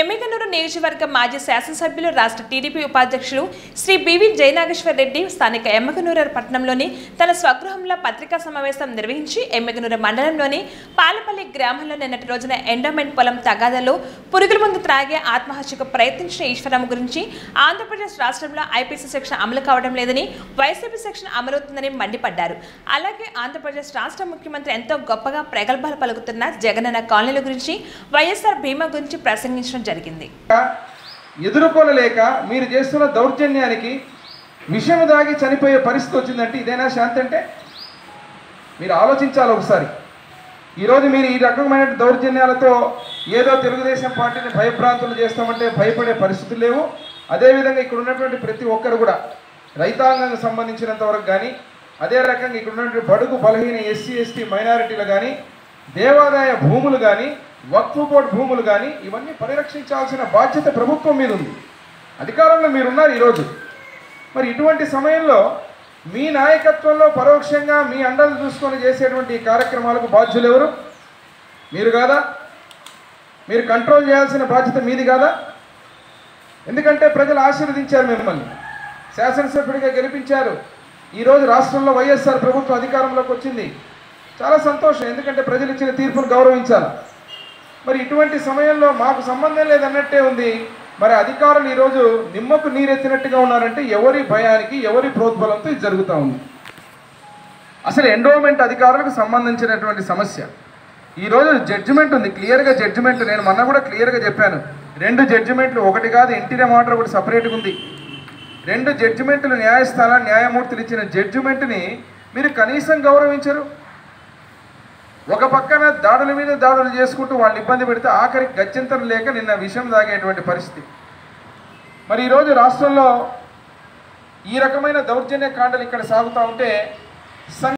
ఎమ్మిగనూరు నియోజకవర్గ మాజీ శాసనసభ్యులు రాష్ట్ర టీడీపీ ఉపాధ్యక్షులు శ్రీ బివి జయనాగేశ్వర్ రెడ్డి స్థానిక ఎమ్మగనూరు పట్టణంలోని తన స్వగృహంలో పత్రికా సమావేశం నిర్వహించి ఎమ్మిగనూరు మండలంలోని పాలపల్లి గ్రామంలో నిన్నటి రోజున ఎండోమెంట్ పొలం తగాదాలో పురుగుల మందు త్రాగే ఆత్మహత్యకు ప్రయత్నించిన ఈశ్వరం గురించి ఆంధ్రప్రదేశ్ రాష్ట్రంలో ఐపీసీ సెక్షన్ అమలు కావడం లేదని వైసీపీ సెక్షన్ అమలవుతుందని మండిపడ్డారు అలాగే ఆంధ్రప్రదేశ్ రాష్ట్ర ముఖ్యమంత్రి ఎంతో గొప్పగా ప్రగల్భాలు పలుకుతున్న జగనన్న కాలనీల గురించి వైఎస్ఆర్ బీమా గురించి ప్రసంగించడం జరిగింది ఎదుర్కొనలేక మీరు చేస్తున్న దౌర్జన్యానికి విషయం దాగి చనిపోయే పరిస్థితి వచ్చిందంటే ఇదేనా శాంతి అంటే మీరు ఆలోచించాలి ఒకసారి ఈరోజు మీరు ఈ రకమైన దౌర్జన్యాలతో ఏదో తెలుగుదేశం పార్టీని భయభ్రాంతులు చేస్తామంటే భయపడే పరిస్థితులు లేవు అదేవిధంగా ఇక్కడ ఉన్నటువంటి ప్రతి ఒక్కరు కూడా రైతాంగానికి సంబంధించినంత వరకు కానీ అదే రకంగా ఇక్కడ ఉన్నటువంటి బడుగు బలహీన ఎస్సీ ఎస్టీ మైనారిటీలు కానీ దేవాదాయ భూములు కానీ వక్ఫ్ బోర్డు భూములు కానీ ఇవన్నీ పరిరక్షించాల్సిన బాధ్యత ప్రభుత్వం మీద ఉంది అధికారంలో మీరున్నారు ఈరోజు మరి ఇటువంటి సమయంలో మీ నాయకత్వంలో పరోక్షంగా మీ అండలు చూసుకొని చేసేటువంటి ఈ కార్యక్రమాలకు బాధ్యులు ఎవరు మీరు కాదా మీరు కంట్రోల్ చేయాల్సిన బాధ్యత మీది కాదా ఎందుకంటే ప్రజలు ఆశీర్వదించారు మిమ్మల్ని శాసనసభ్యుడిగా గెలిపించారు ఈరోజు రాష్ట్రంలో వైఎస్ఆర్ ప్రభుత్వం అధికారంలోకి వచ్చింది చాలా సంతోషం ఎందుకంటే ప్రజలు ఇచ్చిన తీర్పును గౌరవించాలి మరి ఇటువంటి సమయంలో మాకు సంబంధం లేదన్నట్టే ఉంది మరి అధికారులు ఈరోజు నిమ్మకు నీరెత్తినట్టుగా ఉన్నారంటే ఎవరి భయానికి ఎవరి ప్రోద్బలంతో ఇది జరుగుతూ ఉంది అసలు ఎండోమెంట్ అధికారులకు సంబంధించినటువంటి సమస్య ఈరోజు జడ్జిమెంట్ ఉంది క్లియర్గా జడ్జిమెంట్ నేను మొన్న కూడా క్లియర్గా చెప్పాను రెండు జడ్జిమెంట్లు ఒకటి కాదు ఇంటీరియర్ మాటర్ కూడా సపరేట్గా ఉంది రెండు జడ్జిమెంట్లు న్యాయస్థానం న్యాయమూర్తులు ఇచ్చిన జడ్జిమెంట్ని మీరు కనీసం గౌరవించరు ఒక పక్కన దాడుల మీద దాడులు చేసుకుంటూ వాళ్ళని ఇబ్బంది పెడితే ఆఖరికి గత్యంతరం లేక నిన్న విషయం తాగేటువంటి పరిస్థితి మరి ఈరోజు రాష్ట్రంలో ఈ రకమైన దౌర్జన్య కాండలు ఇక్కడ సాగుతూ ఉంటే సం-